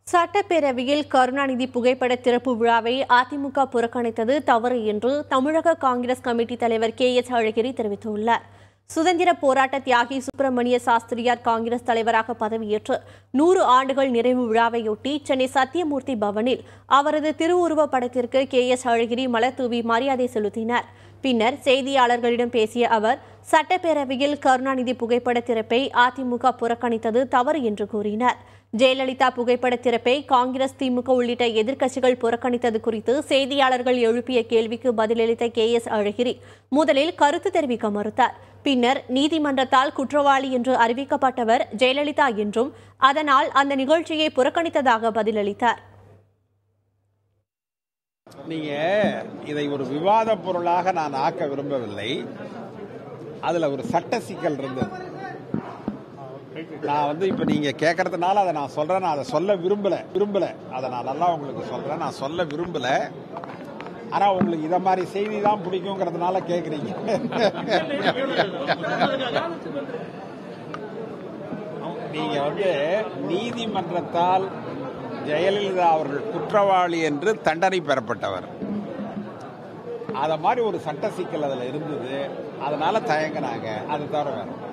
சட்டப்பேரவையில் கருணாநிதி புகைப்பட திறப்பு விழாவை அதிமுக புறக்கணித்தது தவறு என்று தமிழக காங்கிரஸ் கமிட்டி தலைவர் கே எஸ் அழகிரி தெரிவித்துள்ளார் சுதந்திர போராட்ட தியாகி சுப்பிரமணிய சாஸ்திரியார் காங்கிரஸ் தலைவராக பதவியேற்று நூறு ஆண்டுகள் நிறைவு விழாவையொட்டி சென்னை சத்தியமூர்த்தி பவனில் அவரது திருவுருவப் படத்திற்கு கே எஸ் அழகிரி மலர் தூவி மரியாதை செலுத்தினார் பின்னர் செய்தியாளர்களிடம் பேசிய அவர் சட்டப்பேரவையில் கருணாநிதி புகைப்பட திறப்பை அதிமுக புறக்கணித்தது தவறு என்று கூறினார் ஜெயலலிதா புகைப்பட திறப்பை காங்கிரஸ் திமுக உள்ளிட்ட எதிர்க்கட்சிகள் புறக்கணித்தது குறித்து செய்தியாளர்கள் எழுப்பிய கேள்விக்கு பதிலளித்த கே எஸ் அழகிரி முதலில் கருத்து தெரிவிக்க மறுத்தார் பின்னர் நீதிமன்றத்தால் குற்றவாளி என்று அறிவிக்கப்பட்டவர் ஜெயலலிதா என்றும் அதனால் அந்த நிகழ்ச்சியை புறக்கணித்ததாக பதிலளித்தார் நீங்க இதை ஒரு விவாத பொருளாக நான் ஆக்க விரும்பவில்லை அதுல ஒரு சட்ட சிக்கல் இருந்தது நான் வந்து இப்ப நீங்க கேட்கறதுனால அதை நான் சொல்றேன் நான் அதை சொல்ல விரும்பல விரும்பல அதை நான் நல்லா உங்களுக்கு சொல்றேன் நான் சொல்ல விரும்பல ஆனா உங்களுக்கு இத மாதிரி செய்தி தான் பிடிக்குங்கிறதுனால கேக்குறீங்க நீங்க வந்து நீதிமன்றத்தால் ஜெயலலிதா அவர்கள் குற்றவாளி என்று தண்டனை பெறப்பட்டவர் அத மாதிரி ஒரு சட்ட சிக்கல் அதுல இருந்தது அதனால தயங்கினாங்க அது தவிர வேற